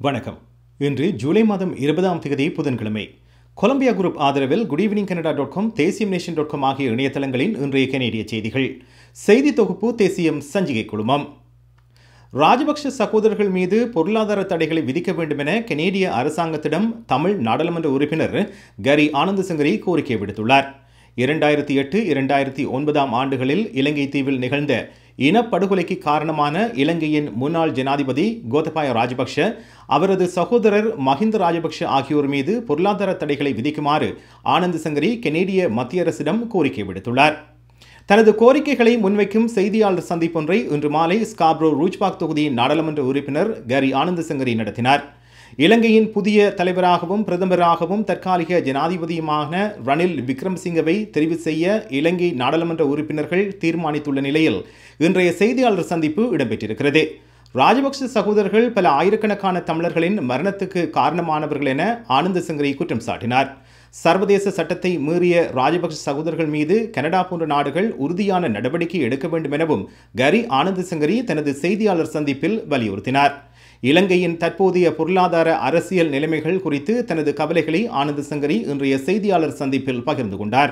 வணக்கம் இன்று ஜூலை மாதம் இருபதாம் தேதி புதன்கிழமை கொலம்பியா குரூப் ஆதரவில் good evening Canada dot com தேசியம் நேஷன் டாட் காம் ஆகிய இணையதளங்களின் இன்றைய கனேடிய செய்திகள் செய்தி தொகுப்பு தேசியம் சஞ்சிகை குழுமம் ராஜபக்ஷ சகோதரர்கள் மீது பொருளாதார தடைகளை விதிக்க வேண்டும் என கனேடிய அரசாங்கத்திடம் தமிழ் நாடாளுமன்ற உறுப்பினர் கரி ஆனந்தசங்கரி கோரிக்கை விடுத்துள்ளார் இரண்டாயிரத்தி எட்டு இரண்டாயிரத்தி ஒன்பதாம் ஆண்டுகளில் இலங்கை தீவில் நிகழ்ந்த இனப்படுகொலைக்கு காரணமான இலங்கையின் முன்னாள் ஜனாதிபதி கோத்தபாய ராஜபக்ஷ அவரது சகோதரர் மஹிந்த ராஜபக்ஷ ஆகியோர் மீது பொருளாதார தடைகளை விதிக்குமாறு ஆனந்த் சங்கரி கெனேடிய மத்திய அரசிடம் கோரிக்கை விடுத்துள்ளார் தனது கோரிக்கைகளை முன்வைக்கும் செய்தியாளர் சந்திப்பொன்றை இன்று மாலை ஸ்காப்ரோ ரூஜ்பாக் தொகுதியின் நாடாளுமன்ற உறுப்பினர் கரி ஆனந்த் சங்கரி நடத்தினார் இலங்கையின் புதிய தலைவராகவும் பிரதமராகவும் தற்காலிக ஜனாதிபதியுமான ரணில் விக்ரம்சிங்கவை தெரிவு செய்ய இலங்கை நாடாளுமன்ற உறுப்பினர்கள் தீர்மானித்துள்ள நிலையில் இன்றைய செய்தியாளர் சந்திப்பு இடம்பெற்றிருக்கிறது ராஜபக்ச சகோதரர்கள் பல ஆயிரக்கணக்கான தமிழர்களின் மரணத்துக்கு காரணமானவர்கள் என ஆனந்த சங்கரி குற்றம் சாட்டினார் சர்வதேச சட்டத்தை மீறிய ராஜபக்ச சகோதரர்கள் மீது கனடா போன்ற நாடுகள் உறுதியான நடவடிக்கை எடுக்க வேண்டும் எனவும் கரி ஆனந்த சங்கரி தனது செய்தியாளர் சந்திப்பில் வலியுறுத்தினார் இலங்கையின் தற்போதைய பொருளாதார அரசியல் நிலைமைகள் குறித்து தனது கவலைகளை ஆனந்த சங்கரி இன்றைய செய்தியாளர் சந்திப்பில் பகிர்ந்து கொண்டார்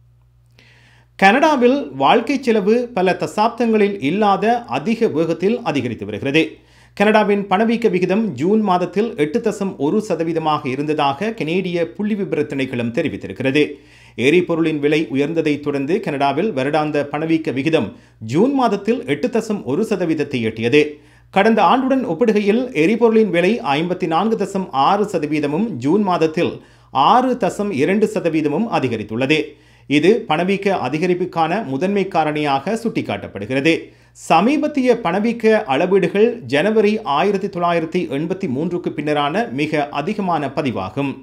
கனடாவில் வாழ்க்கை செலவு பல தசாப்தங்களில் இல்லாத அதிக வேகத்தில் அதிகரித்து வருகிறது கனடாவின் பணவீக்க விகிதம் ஜூன் மாதத்தில் எட்டு தசம் ஒரு சதவீதமாக இருந்ததாக கனேடிய புள்ளி விபர திணைக்களம் தெரிவித்திருக்கிறது எரிபொருளின் விலை உயர்ந்ததை தொடர்ந்து கனடாவில் வருடாந்த பணவீக்க விகிதம் ஜூன் மாதத்தில் எட்டு தசம் ஒரு சதவீதத்தை எட்டியது கடந்த ஆண்டுடன் ஒப்பிடுகையில் எரிபொருளின் விலை ஐம்பத்தி நான்கு தசம் ஆறு சதவீதமும் ஜூன் மாதத்தில் ஆறு தசம் இரண்டு சதவீதமும் அதிகரித்துள்ளது இது பணவீக்க அதிகரிப்புக்கான முதன்மை காரணியாக சுட்டிக்காட்டப்படுகிறது சமீபத்திய பணவீக்க அளவீடுகள் ஜனவரி ஆயிரத்தி தொள்ளாயிரத்தி எண்பத்தி மூன்றுக்கு பின்னரான மிக அதிகமான பதிவாகும்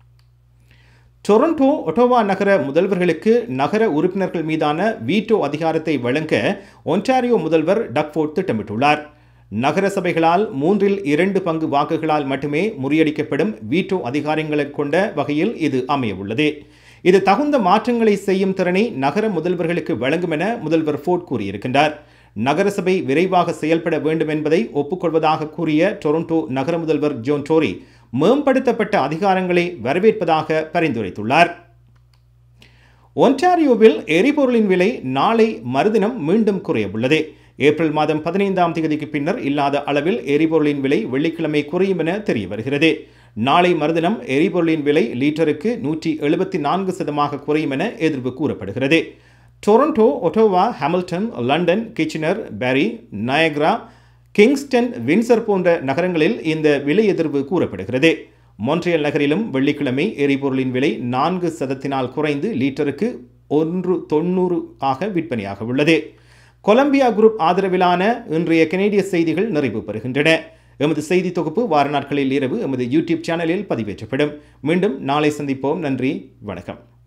டொரண்டோ ஒட்டோவா நகர முதல்வர்களுக்கு நகர உறுப்பினர்கள் மீதான வீட்டோ அதிகாரத்தை வழங்க ஒன்டாரியோ முதல்வர் டக்ஃபோர்ட் திட்டமிட்டுள்ளார் நகர சபைகளால் மூன்றில் இரண்டு பங்கு வாக்குகளால் மட்டுமே முறியடிக்கப்படும் வீட்டோ அதிகாரங்களை கொண்ட வகையில் இது அமைய உள்ளது இது தகுந்த மாற்றங்களை செய்யும் திறனை நகர முதல்வர்களுக்கு வழங்கும் என முதல்வர் ஃபோர்ட் கூறியிருக்கின்றார் நகரசபை விரைவாக செயல்பட வேண்டும் என்பதை ஒப்புக்கொள்வதாக கூறிய டொரண்டோ நகர முதல்வர் ஜோன் டோரி மேம்படுத்தப்பட்ட அதிகாரங்களை வரவேற்பதாக பரிந்துரைத்துள்ளார் ஒன்டாரியோவில் எரிபொருளின் விலை நாளை மறுதினம் மீண்டும் குறைய உள்ளது ஏப்ரல் மாதம் பதினைந்தாம் தேதிக்கு பின்னர் இல்லாத அளவில் எரிபொருளின் விலை வெள்ளிக்கிழமை குறையும் என தெரிய வருகிறது நாளை மறுதினம் எரிபொருளின் விலை லீட்டருக்கு நூற்றி எழுபத்தி நான்கு சதமாக குறையும் என எதிர்ப்பு கூறப்படுகிறது Toronto Ottawa Hamilton London Kitchener Barrie Niagara Kingston Windsor போன்ற நகரங்களில் இந்த விலை எதிர்வு கூறப்படுகிறது மொன்ட்ரியல் நகரிலும் வெள்ளிக்கிழமை எரிபொருளின் விலை நான்கு சதத்தினால் குறைந்து லீட்டருக்கு ஒன்று தொண்ணூறு ஆக விற்பனையாக உள்ளது கொலம்பியா குரூப் ஆதரவிலான இன்றைய கனேடிய செய்திகள் நிறைவு பெறுகின்றன எமது செய்தி தொகுப்பு வார நாட்களில் இரவு எமது யூடியூப் சேனலில் பதிவேற்றப்படும் மீண்டும் நாளை சந்திப்போம் நன்றி வணக்கம்